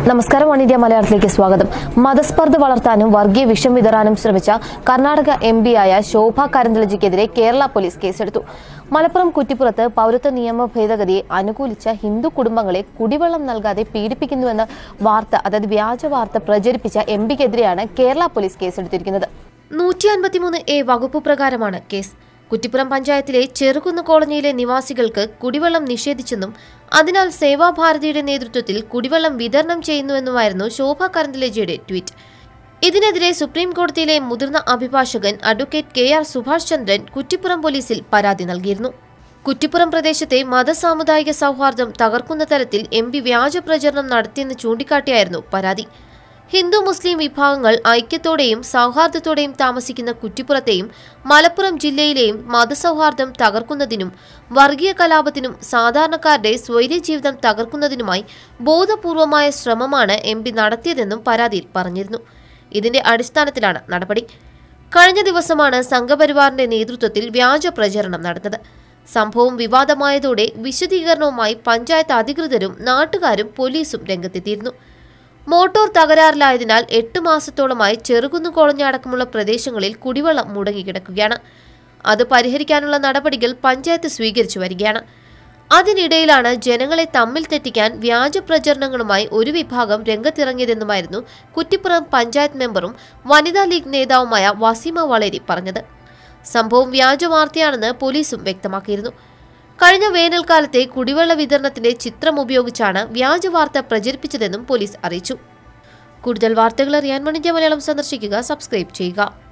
നമസ്കാരം one India മലയാളത്തിലേക്ക് സ്വാഗതം മതസ്പർദ്ധ വളർത്താനും വർഗീയ വിഷം വിതറാനും ശ്രമിച്ച കർണാടക എം പിയായ ശോഭ കരന്തലജിക്കെതിരെ കേരള പോലീസ് കേസെടുത്തു മലപ്പുറം കുറ്റിപ്പുറത്ത് പൌരത്വ നിയമ ഭേദഗതിയെ അനുകൂലിച്ച ഹിന്ദു കുടുംബങ്ങളെ കുടിവെള്ളം നൽകാതെ പീഡിപ്പിക്കുന്നുവെന്ന വാർത്ത അതായത് വ്യാജ വാർത്ത പ്രചരിപ്പിച്ച എം പിക്കെതിരെയാണ് കേരള പോലീസ് കേസെടുത്തിരിക്കുന്നത് നൂറ്റി അൻപത്തിമൂന്ന് എ വകുപ്പ് പ്രകാരമാണ് കേസ് കുറ്റിപ്പുറം പഞ്ചായത്തിലെ ചെറുകുന്ന് കോളനിയിലെ നിവാസികൾക്ക് കുടിവെള്ളം നിഷേധിച്ചെന്നും അതിനാൽ സേവാഭാരതിയുടെ നേതൃത്വത്തിൽ കുടിവെള്ളം വിതരണം ചെയ്യുന്നുവെന്നുമായിരുന്നു ശോഭ കരന്തലേജിയുടെ ട്വീറ്റ് ഇതിനെതിരെ സുപ്രീം കോടതിയിലെ മുതിർന്ന അഭിഭാഷകൻ advocate K R Subhash Chandran Kuttippuram പോലീസിൽ പരാതി നൽകിയിരുന്നു കുറ്റിപ്പുറം പ്രദേശത്തെ മതസാമുദായിക സൗഹാർദ്ദം തകർക്കുന്ന തരത്തിൽ എം പി വ്യാജ പ്രചരണം നടത്തിയെന്ന് ചൂണ്ടിക്കാട്ടിയായിരുന്നു പരാതി ഹിന്ദു മുസ്ലിം വിഭാഗങ്ങൾ ഐക്യത്തോടെയും സൗഹാർദ്ദത്തോടെയും താമസിക്കുന്ന കുറ്റിപ്പുറത്തെയും മലപ്പുറം ജില്ലയിലെയും മതസൗഹാർദ്ദം തകർക്കുന്നതിനും വർഗീയ കലാപത്തിനും സാധാരണക്കാരുടെ സ്വൈര്യ ജീവിതം തകർക്കുന്നതിനുമായി ബോധപൂർവമായ ശ്രമമാണ് എം പി നടത്തിയതെന്നും പരാതിയിൽ പറഞ്ഞിരുന്നു ഇതിന്റെ അടിസ്ഥാനത്തിലാണ് നടപടി കഴിഞ്ഞ ദിവസമാണ് സംഘപരിവാറിന്റെ നേതൃത്വത്തിൽ വ്യാജ പ്രചരണം നടന്നത് സംഭവം വിവാദമായതോടെ വിശദീകരണവുമായി പഞ്ചായത്ത് അധികൃതരും നാട്ടുകാരും പോലീസും രംഗത്തെത്തിയിരുന്നു മോട്ടോർ തകരാറിലായതിനാൽ എട്ട് മാസത്തോളമായി ചെറുകുന്നു കോളഞ്ഞ അടക്കമുള്ള പ്രദേശങ്ങളിൽ കുടിവെള്ളം മുടങ്ങിക്കിടക്കുകയാണ് അത് പരിഹരിക്കാനുള്ള നടപടികൾ പഞ്ചായത്ത് സ്വീകരിച്ചു വരികയാണ് അതിനിടയിലാണ് ജനങ്ങളെ തമ്മിൽ തെറ്റിക്കാൻ വ്യാജ പ്രചരണങ്ങളുമായി ഒരു വിഭാഗം രംഗത്തിറങ്ങിയതെന്നുമായിരുന്നു കുറ്റിപ്പുറം പഞ്ചായത്ത് മെമ്പറും വനിതാ ലീഗ് നേതാവുമായ വസീമ വളരി പറഞ്ഞത് സംഭവം വ്യാജ വാർത്തയാണെന്ന് പോലീസും വ്യക്തമാക്കിയിരുന്നു കഴിഞ്ഞ വേനൽക്കാലത്തെ കുടിവെള്ള വിതരണത്തിന്റെ ചിത്രം ഉപയോഗിച്ചാണ് വ്യാജ വാർത്ത പ്രചരിപ്പിച്ചതെന്നും പോലീസ് അറിയിച്ചു കൂടുതൽ വാർത്തകൾ അറിയാൻ മണിജ്യ മലയാളം സന്ദർശിക്കുക സബ്സ്ക്രൈബ് ചെയ്യുക